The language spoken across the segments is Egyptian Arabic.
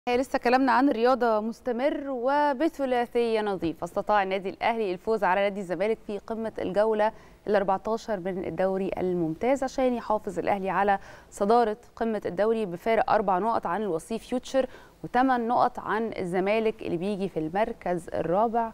هي لسه كلامنا عن الرياضة مستمر وبثلاثية نظيفة استطاع النادي الأهلي الفوز على نادي الزمالك في قمة الجولة ال 14 من الدوري الممتاز عشان يحافظ الأهلي على صدارة قمة الدوري بفارق أربع نقط عن الوصيف فيوتشر وثمان نقط عن الزمالك اللي بيجي في المركز الرابع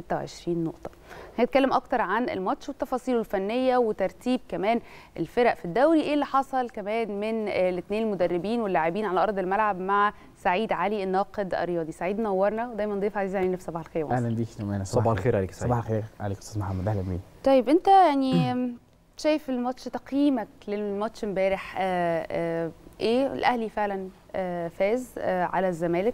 26 نقطة هنتكلم أكتر عن الماتش وتفاصيله الفنية وترتيب كمان الفرق في الدوري إيه اللي حصل كمان من الاثنين المدربين واللاعبين على أرض الملعب مع سعيد علي الناقد الرياضي سعيد نورنا ودايما ضيف عزيز علينا في صباح الخير اهلا بيك يا صباح الخير عليك سعيد صباح الخير عليك استاذ محمد اهلا بيك طيب أنت يعني شايف الماتش تقييمك للماتش امبارح آه، آه، ايه الاهلي فعلا آه، فاز على الزمالك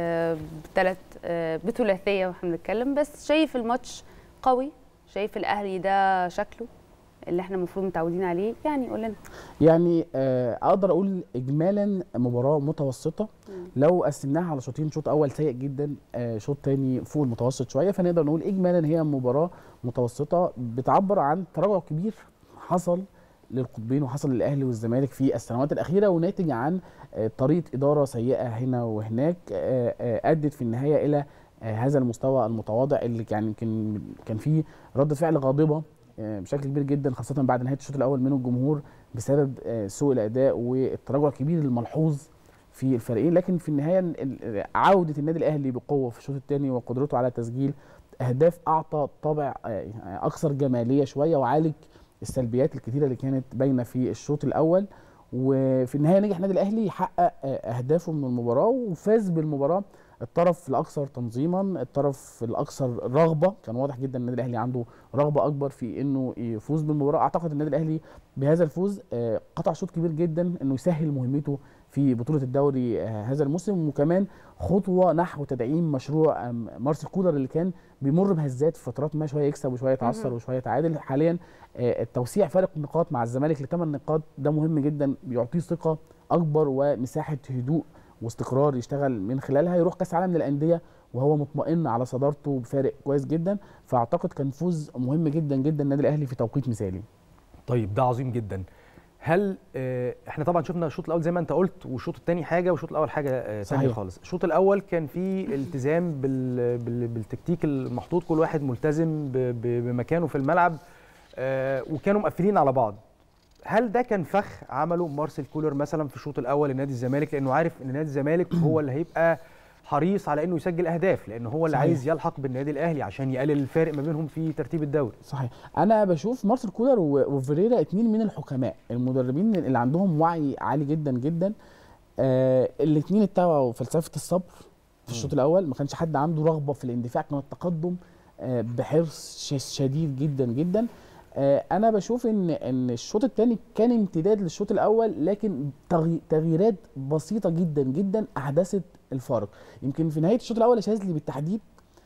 بثلاث بثلاثيه واحنا بنتكلم بس شايف الماتش قوي شايف الاهلي ده شكله اللي احنا المفروض متعودين عليه يعني قول لنا يعني اقدر اقول اجمالا مباراه متوسطه لو قسمناها على شوطين شوط اول سيء جدا شوط تاني فوق المتوسط شويه فنقدر نقول اجمالا هي مباراه متوسطه بتعبر عن تراجع كبير حصل للقطبين وحصل للاهلي والزمالك في السنوات الاخيره وناتج عن طريقه اداره سيئه هنا وهناك ادت في النهايه الى هذا المستوى المتواضع اللي كان يمكن كان فيه رده فعل غاضبه بشكل كبير جدا خاصه بعد نهايه الشوط الاول من الجمهور بسبب سوء الاداء والتراجع الكبير الملحوظ في الفريقين لكن في النهايه عوده النادي الاهلي بقوه في الشوط الثاني وقدرته على تسجيل اهداف اعطى طابع اكثر جماليه شويه وعالج السلبيات الكثيره اللي كانت باينه في الشوط الاول وفي النهايه نجح النادي الاهلي يحقق اهدافه من المباراه وفاز بالمباراه الطرف الاكثر تنظيما الطرف الاكثر رغبه كان واضح جدا النادي الاهلي عنده رغبه اكبر في انه يفوز بالمباراه اعتقد النادي الاهلي بهذا الفوز قطع شوط كبير جدا انه يسهل مهمته في بطوله الدوري هذا الموسم وكمان خطوه نحو تدعيم مشروع مارسيل كولر اللي كان بيمر بهزات في فترات ما شويه يكسب وشويه يتعثر وشويه يتعادل حاليا التوسيع فارق النقاط مع الزمالك لثمان نقاط ده مهم جدا بيعطيه ثقه اكبر ومساحه هدوء واستقرار يشتغل من خلالها يروح كاس عالم للانديه وهو مطمئن على صدارته بفارق كويس جدا فاعتقد كان فوز مهم جدا جدا النادي الاهلي في توقيت مثالي طيب ده عظيم جدا هل احنا طبعا شفنا الشوط الاول زي ما انت قلت والشوط الثاني حاجه والشوط الاول حاجه ثانيه خالص الشوط الاول كان فيه التزام بال... بال... بالتكتيك المحطوط كل واحد ملتزم ب... بمكانه في الملعب وكانوا مقفلين على بعض هل ده كان فخ عمله مارسيل كولر مثلا في الشوط الاول لنادي الزمالك لانه عارف ان نادي الزمالك هو اللي هيبقى حريص على انه يسجل اهداف لان هو اللي صحيح. عايز يلحق بالنادي الاهلي عشان يقلل الفارق ما بينهم في ترتيب الدوري صحيح انا بشوف مارسيل كولر وفيريرا اتنين من الحكماء المدربين اللي عندهم وعي عالي جدا جدا آه الاثنين اتبعوا فلسفه الصبر في الشوط الاول ما كانش حد عنده رغبه في الاندفاع كان التقدم آه بحرص شديد جدا جدا آه انا بشوف ان ان الشوط الثاني كان امتداد للشوط الاول لكن تغييرات بسيطه جدا جدا احدثت الفارق يمكن في نهايه الشوط الاول يا شاذلي بالتحديد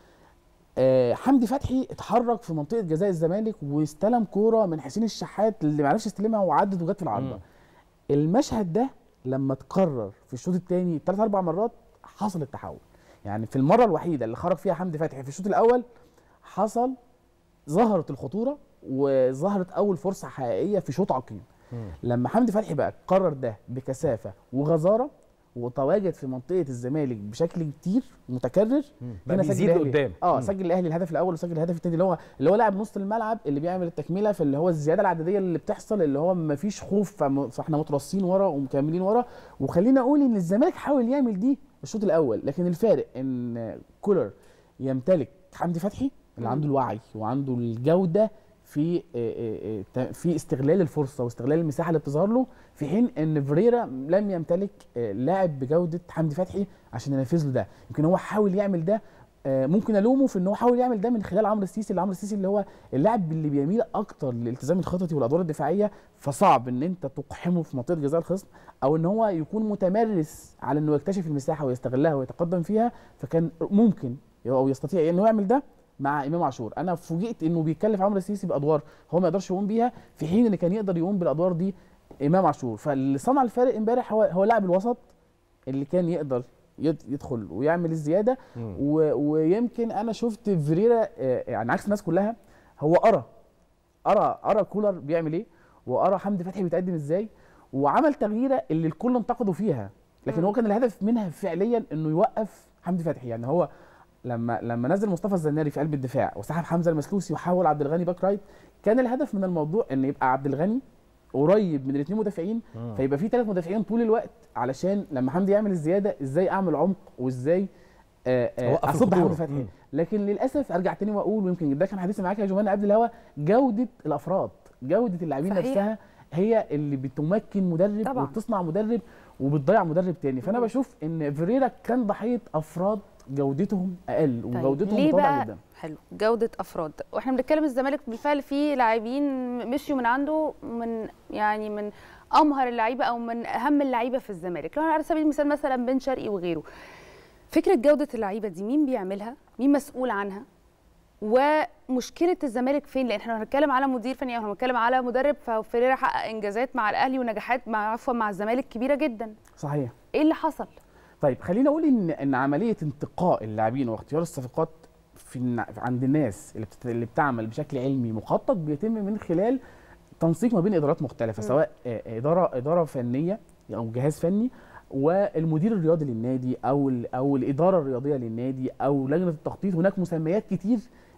آه حمدي فتحي اتحرك في منطقه جزاء الزمالك واستلم كوره من حسين الشحات اللي ما عرفش يستلمها وعدت وجت في العارضه المشهد ده لما اتكرر في الشوط الثاني ثلاث اربع مرات حصل التحول يعني في المره الوحيده اللي خرج فيها حمدي فتحي في الشوط الاول حصل ظهرت الخطوره وظهرت اول فرصه حقيقيه في شوط عقيم لما حمدي فتحي بقى قرر ده بكثافه وغزاره وتواجد في منطقه الزمالك بشكل كتير متكرر هنا بيزيد قدام اه سجل الاهلي الهدف الاول وسجل الهدف الثاني اللي هو اللي هو لاعب نص الملعب اللي بيعمل التكمله في اللي هو الزياده العدديه اللي بتحصل اللي هو ما فيش خوف فاحنا مترصين ورا ومكملين ورا وخلينا اقول ان الزمالك حاول يعمل دي الشوط الاول لكن الفارق ان كولر يمتلك حمدي فتحي اللي عنده الوعي وعنده الجوده في في استغلال الفرصه واستغلال المساحه اللي بتظهر له في حين ان فريرا لم يمتلك لاعب بجوده حمدي فتحي عشان ينفذ له ده يمكن هو حاول يعمل ده ممكن الومه في ان هو حاول يعمل ده من خلال عمرو السيسي اللي عمرو السيسي اللي هو اللاعب اللي بيميل اكتر للالتزام الخططي والادوار الدفاعيه فصعب ان انت تقحمه في منطقه جزاء الخصم او ان هو يكون متمرس على انه يكتشف المساحه ويستغلها ويتقدم فيها فكان ممكن او يستطيع انه يعمل ده مع امام عاشور انا فوجئت انه بيكلف عمرو السيسي بادوار هو ما يقدرش يقوم بيها في حين ان كان يقدر يقوم بالادوار دي امام عاشور فاللي صنع الفارق امبارح هو هو لاعب الوسط اللي كان يقدر يدخل ويعمل الزياده و... ويمكن انا شفت فيريرا يعني عكس الناس كلها هو ارى ارى ارى كولر بيعمل ايه وارى حمدي فتحي بيتقدم ازاي وعمل تغييره اللي الكل انتقدوا فيها لكن مم. هو كان الهدف منها فعليا انه يوقف حمدي فتحي يعني هو لما لما نزل مصطفى الزناري في قلب الدفاع وسحب حمزه المسلوسي وحول عبد الغني باك رايت كان الهدف من الموضوع ان يبقى عبد الغني قريب من الاثنين مدافعين مم. فيبقى في ثلاث مدافعين طول الوقت علشان لما حمدي يعمل الزياده ازاي اعمل عمق وازاي آه، آه، أوقف اصد الخطورة. حمدي فتحي مم. لكن للاسف ارجع تاني واقول ويمكن ده كان حديثي معاك يا جمانه قبل الهوا جوده الافراد جوده اللاعبين صحيح. نفسها هي اللي بتمكن مدرب طبعاً. وبتصنع مدرب وبتضيع مدرب تاني فانا مم. بشوف ان فيريرا كان ضحيه افراد جودتهم اقل طيب وجودتهم ليه متواضعه بقى جدا حلو جودة أفراد واحنا بنتكلم الزمالك بالفعل في لاعبين مشيوا من عنده من يعني من أمهر اللعيبة أو من أهم اللعيبة في الزمالك لو على سبيل المثال مثلا بن شرقي وغيره فكرة جودة اللعيبة دي مين بيعملها مين مسؤول عنها ومشكلة الزمالك فين لأن احنا هنتكلم على مدير فني او هنتكلم على مدرب ففريرا حقق إنجازات مع الأهلي ونجاحات مع عفوا مع الزمالك كبيرة جدا صحيح ايه اللي حصل طيب خليني اقول ان ان عمليه انتقاء اللاعبين واختيار الصفقات في النا- عند الناس اللي, بتت... اللي بتعمل بشكل علمي مخطط بيتم من خلال تنسيق ما بين ادارات مختلفه مم. سواء آه، اداره اداره فنيه او جهاز فني والمدير الرياضي للنادي او ال- او الاداره الرياضيه للنادي او لجنه التخطيط هناك مسميات كتير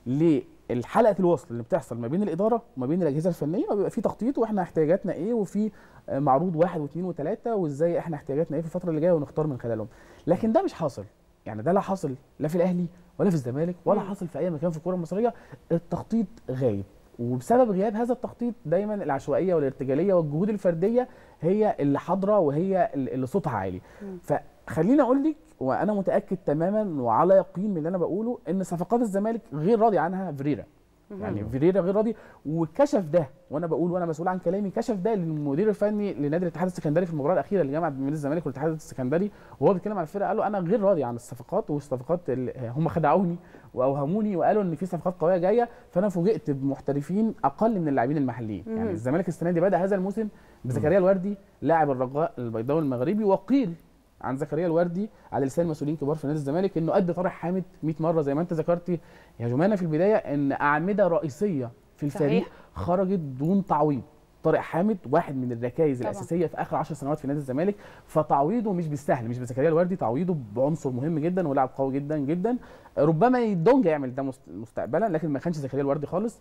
للحلقه الوصل اللي بتحصل ما بين الاداره وما بين الاجهزه الفنيه وبيبقى في تخطيط واحنا احتياجاتنا ايه وفي آه، معروض واحد واثنين وثلاثه وازاي احنا احتياجاتنا ايه في الفتره اللي جايه ونختار من خلالهم لكن ده مش حاصل يعني ده لا حاصل لا في الاهلي ولا في الزمالك ولا مم. حاصل في اي مكان في الكره المصريه التخطيط غايب وبسبب غياب هذا التخطيط دايما العشوائيه والارتجاليه والجهود الفرديه هي اللي حاضره وهي اللي صوتها عالي مم. فخليني اقول لك وانا متاكد تماما وعلى يقين من اللي انا بقوله ان صفقات الزمالك غير راضي عنها فيريرا يعني فيريرا غير راضي وكشف ده وانا بقول وانا مسؤول عن كلامي كشف ده للمدير الفني لنادي الاتحاد السكندري في المباراه الاخيره اللي جمعت بين الزمالك والاتحاد السكندري وهو بيتكلم على الفرقه قال له انا غير راضي عن الصفقات والصفقات اللي هم خدعوني واوهموني وقالوا ان في صفقات قويه جايه فانا فوجئت بمحترفين اقل من اللاعبين المحليين مم. يعني الزمالك السنه دي بدا هذا الموسم بزكريا الوردي لاعب الرجاء البيضاوي المغربي وقيل عن زكريا الوردي على لسان مسؤولين كبار في نادي الزمالك انه قد طارق حامد 100 مره زي ما انت ذكرتي يا جمانه في البدايه ان اعمده رئيسيه في الفريق صحيح. خرجت دون تعويض طارق حامد واحد من الركائز طبعا. الاساسيه في اخر 10 سنوات في نادي الزمالك فتعويضه مش بالسهل مش بزكريا الوردي تعويضه بعنصر مهم جدا ولاعب قوي جدا جدا ربما دونجا يعمل ده مست- مستقبلا لكن ما كانش زكريا الوردي خالص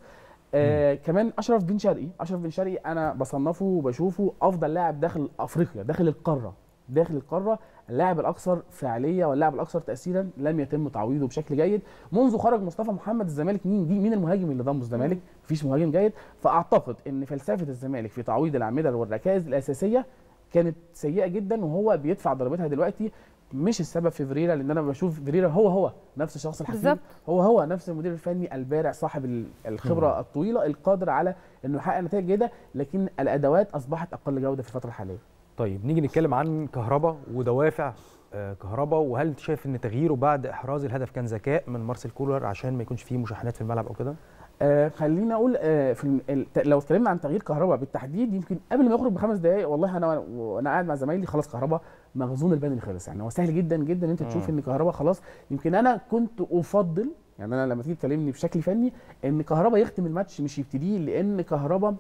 آه كمان اشرف بن شرقي اشرف بن شرقي انا بصنفه وبشوفه افضل لاعب داخل افريقيا داخل القاره داخل القاره اللاعب الاكثر فعاليه واللاعب الاكثر تاثيرا لم يتم تعويضه بشكل جيد منذ خرج مصطفى محمد الزمالك مين دي مين المهاجم اللي ضم الزمالك مفيش مهاجم جيد فاعتقد ان فلسفه الزمالك في تعويض الاعمده والركائز الاساسيه كانت سيئه جدا وهو بيدفع ضريبتها دلوقتي مش السبب في فيريرا لان انا بشوف فيريرا هو هو نفس الشخص الحكيم بالظبط. هو هو نفس المدير الفني البارع صاحب ال- الخبره الطويله القادر على انه يحقق نتائج جيده لكن الادوات اصبحت اقل جوده في الفتره الحاليه طيب نيجي نتكلم عن كهربا ودوافع آه، كهربا وهل انت شايف ان تغييره بعد احراز الهدف كان ذكاء من مارسيل كولر عشان ما يكونش فيه مشاحنات في الملعب او كده آه خلينا اقول آه في الم- ال- ت- لو اتكلمنا عن تغيير كهرباء بالتحديد يمكن قبل ما يخرج بخمس دقائق والله انا وانا قاعد مع زمايلي خلاص كهرباء مخزون البدني خلص يعني هو سهل جدا جدا ان انت تشوف مم. ان كهرباء خلاص يمكن انا كنت افضل يعني انا لما تيجي تكلمني بشكل فني ان كهرباء يختم الماتش مش يبتديه لان كهرباء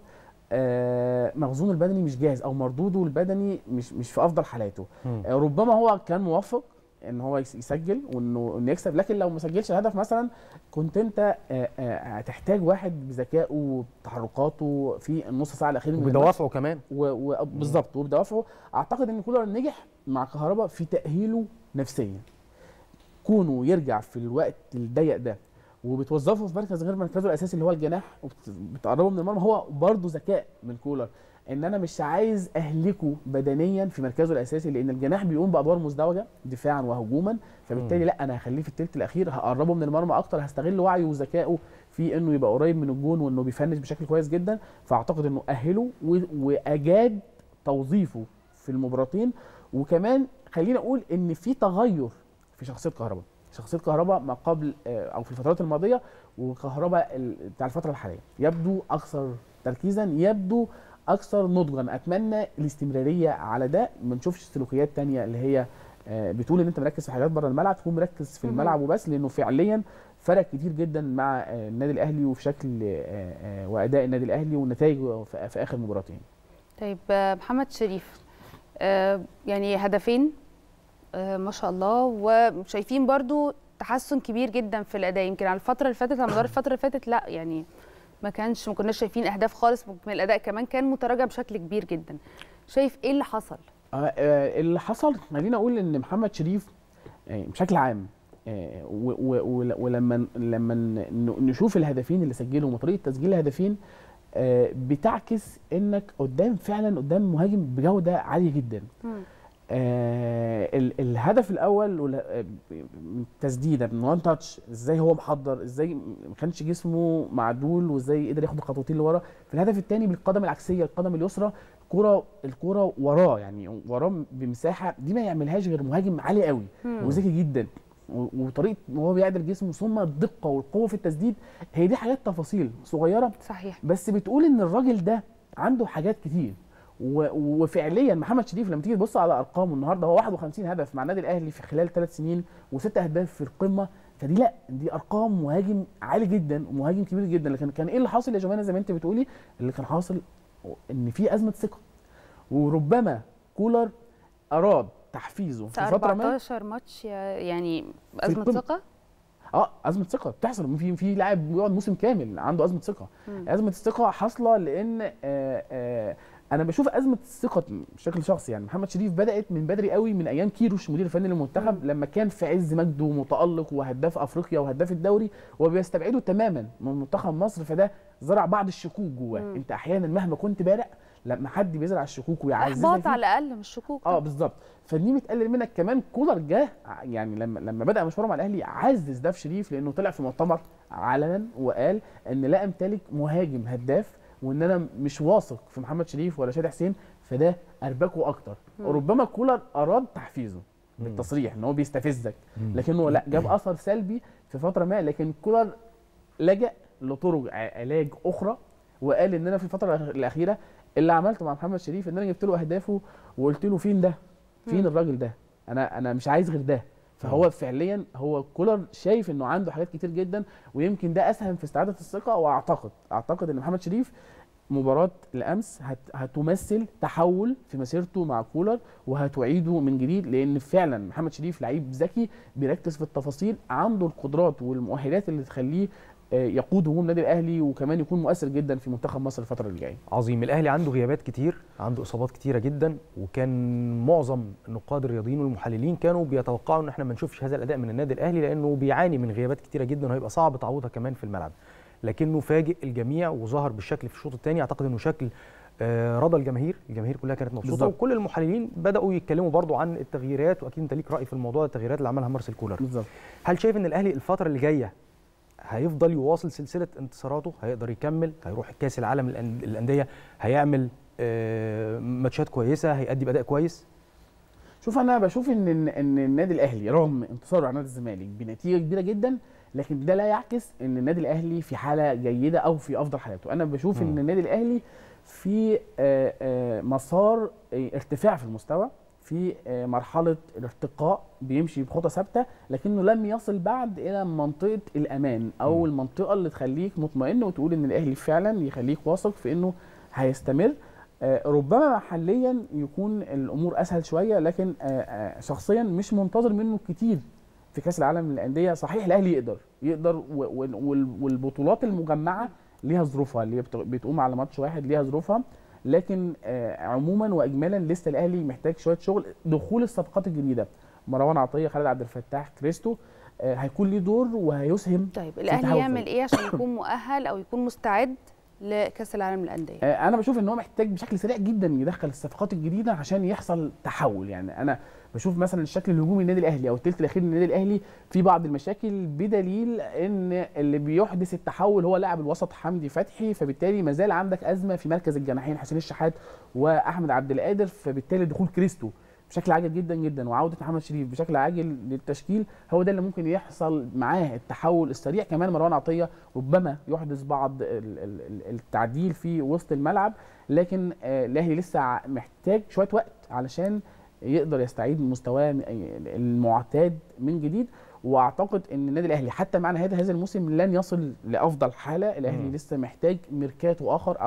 آه مخزون البدني مش جاهز او مردوده البدني مش مش في افضل حالاته مم. آه، ربما هو كان موفق ان هو يس- يسجل وانه انه يكسب لكن لو ما سجلش الهدف مثلا كنت انت آه، آه، هتحتاج واحد بذكائه وتحركاته في النص ساعه الاخيره من الماتش. وبدوافعه كمان و- و- بالظبط وبدوافعه اعتقد ان كولر نجح مع كهربا في تاهيله نفسيا كونه يرجع في الوقت الضيق ده وبتوظفه في مركز غير مركزه الاساسي اللي هو الجناح وبتقربه من المرمى هو برضه ذكاء من كولر ان انا مش عايز اهلكه بدنيا في مركزه الاساسي لان الجناح بيقوم بادوار مزدوجه دفاعا وهجوما فبالتالي مم. لا انا هخليه في الثلث الاخير هقربه من المرمى اكتر هستغل وعيه وذكائه في انه يبقى قريب من الجون وانه بيفنش بشكل كويس جدا فاعتقد انه اهله و- واجاد توظيفه في المباراتين وكمان خلينا اقول ان في تغير في شخصيه كهربا شخصيه كهربا ما قبل آه، او في الفترات الماضيه وكهربا ال- بتاع الفتره الحاليه يبدو اكثر تركيزا يبدو اكثر نضجا اتمنى الاستمراريه على ده ما نشوفش سلوكيات تانية اللي هي آه، بتقول ان انت مركز في حاجات بره الملعب تكون مركز في مهم. الملعب وبس لانه فعليا فرق كتير جدا مع آه، النادي الاهلي وفي شكل آه، آه، واداء النادي الاهلي والنتائج في في اخر مباراتين طيب آه، محمد شريف آه، يعني هدفين آه ما شاء الله وشايفين برضو تحسن كبير جدا في الاداء يمكن على الفتره اللي فاتت على مدار الفتره اللي فاتت لا يعني ما كانش ما كناش شايفين اهداف خالص ممكن الاداء كمان كان متراجع بشكل كبير جدا شايف ايه اللي حصل آه آه اللي حصل خليني اقول ان محمد شريف آه بشكل عام آه و- و- ولما لما ن- نشوف الهدفين اللي سجلهم وطريقه تسجيل الهدفين آه بتعكس انك قدام فعلا قدام مهاجم بجوده عاليه جدا آه ال- الهدف الاول ولا- آه، ب- تسديده من وان تاتش ازاي هو محضر ازاي ما كانش جسمه معدول وازاي قدر ياخد خطوتين لورا في الهدف الثاني بالقدم العكسيه القدم اليسرى الكوره الكوره وراه يعني وراه بمساحه دي ما يعملهاش غير مهاجم عالي قوي مم. وذكي جدا و- وطريقه ما هو بيعدل جسمه ثم الدقه والقوه في التسديد هي دي حاجات تفاصيل صغيره صحيح بس بتقول ان الراجل ده عنده حاجات كتير و... وفعليا محمد شريف لما تيجي تبص على ارقامه النهارده هو 51 هدف مع النادي الاهلي في خلال ثلاث سنين وست اهداف في القمه فدي لا دي ارقام مهاجم عالي جدا ومهاجم كبير جدا لكن كان ايه اللي حاصل يا جماعه زي ما انت بتقولي اللي كان حاصل ان في ازمه ثقه وربما كولر اراد تحفيزه في فتره ما 14 ماتش يا- يعني ازمه القمة. ثقه اه ازمه ثقه بتحصل في في لاعب بيقعد موسم كامل عنده ازمه ثقه مم. ازمه الثقه حاصله لان آه آه انا بشوف ازمه الثقه بشكل شخصي يعني محمد شريف بدات من بدري قوي من ايام كيروش مدير الفني للمنتخب لما كان في عز مجده ومتالق وهداف افريقيا وهداف الدوري وبيستبعده تماما من منتخب مصر فده زرع بعض الشكوك جواه مم. انت احيانا مهما كنت بارع لما حد بيزرع الشكوك ويعززك احباط فيه، على الاقل مش شكوك اه بالظبط فدي بتقلل منك كمان كولر جه ع- يعني لما لما بدا مشواره مع الاهلي عزز ده في شريف لانه طلع في مؤتمر علنا وقال ان لا امتلك مهاجم هداف وان انا مش واثق في محمد شريف ولا شادي حسين فده اربكه اكتر مم. ربما كولر اراد تحفيزه مم. بالتصريح ان هو بيستفزك مم. لكنه لا جاب اثر سلبي في فتره ما لكن كولر لجأ لطرق ع- علاج اخرى وقال ان انا في الفتره الأخ- الاخيره اللي عملته مع محمد شريف ان انا جبت له اهدافه وقلت له فين ده فين مم. الراجل ده انا انا مش عايز غير ده فهو فعليا هو كولر شايف انه عنده حاجات كتير جدا ويمكن ده اسهم في استعاده الثقه واعتقد اعتقد ان محمد شريف مباراة الأمس هت هتمثل تحول في مسيرته مع كولر وهتعيده من جديد لأن فعلا محمد شريف لعيب ذكي بيركز في التفاصيل عنده القدرات والمؤهلات اللي تخليه آه، يقود هجوم النادي الأهلي وكمان يكون مؤثر جدا في منتخب مصر الفترة اللي جاية. عظيم الاهلي عنده غيابات كتير عنده اصابات كتيره جدا وكان معظم النقاد الرياضيين والمحللين كانوا بيتوقعوا ان احنا ما نشوفش هذا الاداء من النادي الاهلي لانه بيعاني من غيابات كتيره جدا وهيبقى صعب تعويضها كمان في الملعب لكنه فاجئ الجميع وظهر بالشكل في الشوط الثاني اعتقد انه شكل آه، رضى الجماهير الجماهير كلها كانت مبسوطه بالظبط. وكل المحللين بداوا يتكلموا برضو عن التغييرات واكيد انت ليك راي في الموضوع التغييرات اللي عملها مارسيل كولر بالظبط. هل شايف ان الاهلي الفتره اللي جايه هيفضل يواصل سلسله انتصاراته هيقدر يكمل هيروح كاس العالم للأن- للانديه هيعمل آه، ماتشات كويسه هيأدي باداء كويس شوف انا بشوف ان ان إن النادي الاهلي رغم انتصاره على نادي الزمالك بنتيجه كبيره جدا لكن ده لا يعكس ان النادي الاهلي في حاله جيده او في افضل حالاته انا بشوف مم. ان النادي الاهلي في آه، آه، مسار آه، ارتفاع في المستوى في آه، مرحله الارتقاء بيمشي بخطى ثابته لكنه لم يصل بعد الى منطقه الامان او مم. المنطقه اللي تخليك مطمئن وتقول ان الاهلي فعلا يخليك واثق في انه هيستمر آه، ربما محليا يكون الامور اسهل شويه لكن آه، آه، شخصيا مش منتظر منه كتير في كاس العالم للانديه صحيح الاهلي يقدر يقدر و- و- وال- والبطولات المجمعه ليها ظروفها اللي هي بت- بتقوم على ماتش واحد ليها ظروفها لكن آه، عموما واجمالا لسه الاهلي محتاج شويه شغل دخول الصفقات الجديده مروان عطيه خالد عبد الفتاح كريستو آه، هيكون ليه دور وهيسهم طيب تحول الاهلي في يعمل ايه عشان يكون مؤهل او يكون مستعد لكاس العالم للانديه آه، انا بشوف ان هو محتاج بشكل سريع جدا يدخل الصفقات الجديده عشان يحصل تحول يعني انا بشوف مثلا الشكل الهجومي للنادي الاهلي او الثلث الاخير للنادي الاهلي في بعض المشاكل بدليل ان اللي بيحدث التحول هو لاعب الوسط حمدي فتحي فبالتالي ما زال عندك ازمه في مركز الجناحين حسين الشحات واحمد عبد القادر فبالتالي دخول كريستو بشكل عاجل جدا جدا وعوده محمد شريف بشكل عاجل للتشكيل هو ده اللي ممكن يحصل معاه التحول السريع كمان مروان عطيه ربما يحدث بعض ال- ال- ال- التعديل في وسط الملعب لكن آه، الاهلي لسه ع- محتاج شويه وقت علشان يقدر يستعيد مستواه م- المعتاد من جديد واعتقد ان النادي الاهلي حتى مع نهايه هذا الموسم لن يصل لافضل حاله الاهلي مم. لسه محتاج ميركاتو اخر او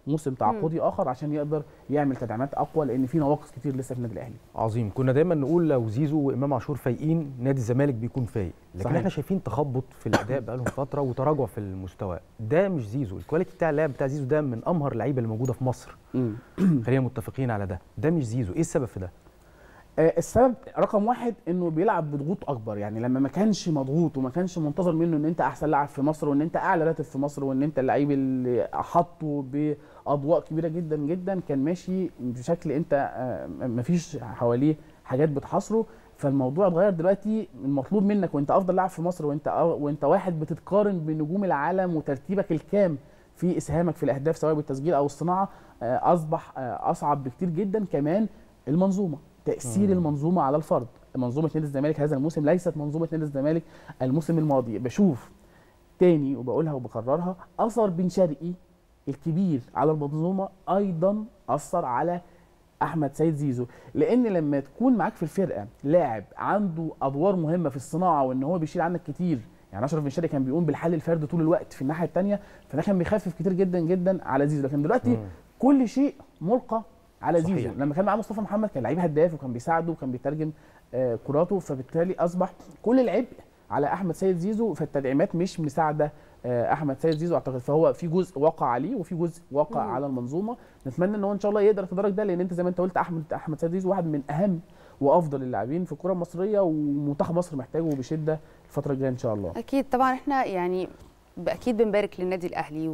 موسم تعاقدي اخر عشان يقدر يعمل تدعيمات اقوى لان في نواقص كتير لسه في النادي الاهلي عظيم كنا دايما نقول لو زيزو وامام عاشور فايقين نادي الزمالك بيكون فايق لكن صحيح. احنا شايفين تخبط في الاداء بقالهم فتره وتراجع في المستوى ده مش زيزو الكواليتي بتاع اللعب بتاع زيزو ده من امهر اللعيبه اللي موجوده في مصر خلينا متفقين على ده ده مش زيزو ايه السبب في ده آه، السبب رقم واحد انه بيلعب بضغوط اكبر يعني لما ما كانش مضغوط وما كانش منتظر منه ان انت احسن لاعب في مصر وان انت اعلى راتب في مصر وان انت اللعيب اللي حطه باضواء كبيره جدا جدا كان ماشي بشكل انت آه، ما فيش حواليه حاجات بتحاصره فالموضوع اتغير دلوقتي المطلوب منك وانت افضل لاعب في مصر وانت وانت واحد بتتقارن بنجوم العالم وترتيبك الكام في اسهامك في الاهداف سواء بالتسجيل او الصناعه آه، اصبح آه، اصعب بكتير جدا كمان المنظومه تاثير مم. المنظومه على الفرد منظومه نادي الزمالك هذا الموسم ليست منظومه نادي الزمالك الموسم الماضي بشوف تاني وبقولها وبكررها اثر بن شرقي الكبير على المنظومه ايضا اثر على احمد سيد زيزو لان لما تكون معاك في الفرقه لاعب عنده ادوار مهمه في الصناعه وان هو بيشيل عنك كتير يعني اشرف بن شرقي كان بيقوم بالحل الفردي طول الوقت في الناحيه الثانيه فده كان بيخفف كتير جدا جدا على زيزو لكن دلوقتي مم. كل شيء ملقى على صحيح. زيزو لما كان معاه مصطفى محمد كان لعيب هداف وكان بيساعده وكان بيترجم آه، كراته فبالتالي اصبح كل العبء على احمد سيد زيزو فالتدعيمات مش مساعده آه، احمد سيد زيزو اعتقد فهو في جزء وقع عليه وفي جزء وقع مم. على المنظومه نتمنى ان هو ان شاء الله يقدر يتدرج ده لان انت زي ما انت قلت احمد احمد سيد زيزو واحد من اهم وافضل اللاعبين في الكره المصريه ومنتخب مصر محتاجه بشده الفتره الجايه ان شاء الله اكيد طبعا احنا يعني اكيد بنبارك للنادي الاهلي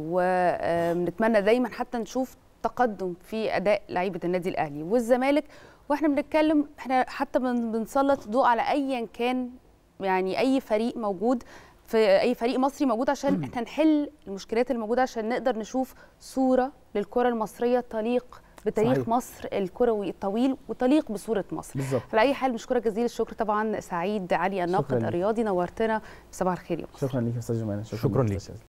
ونتمنى دايما حتى نشوف تقدم في اداء لعيبه النادي الاهلي والزمالك واحنا بنتكلم احنا حتى بن- بنسلط ضوء على ايا كان يعني اي فريق موجود في اي فريق مصري موجود عشان احنا نحل المشكلات الموجوده عشان نقدر نشوف صوره للكره المصريه تليق بتاريخ صحيح. مصر الكروي الطويل وتليق بصوره مصر بالظبط على اي حال بشكرك جزيل الشكر طبعا سعيد علي الناقد شكراً لك. الرياضي نورتنا صباح الخير يا مصر شكرا ليك يا استاذ جمال شكراً ليك ليك. يا أستاذ.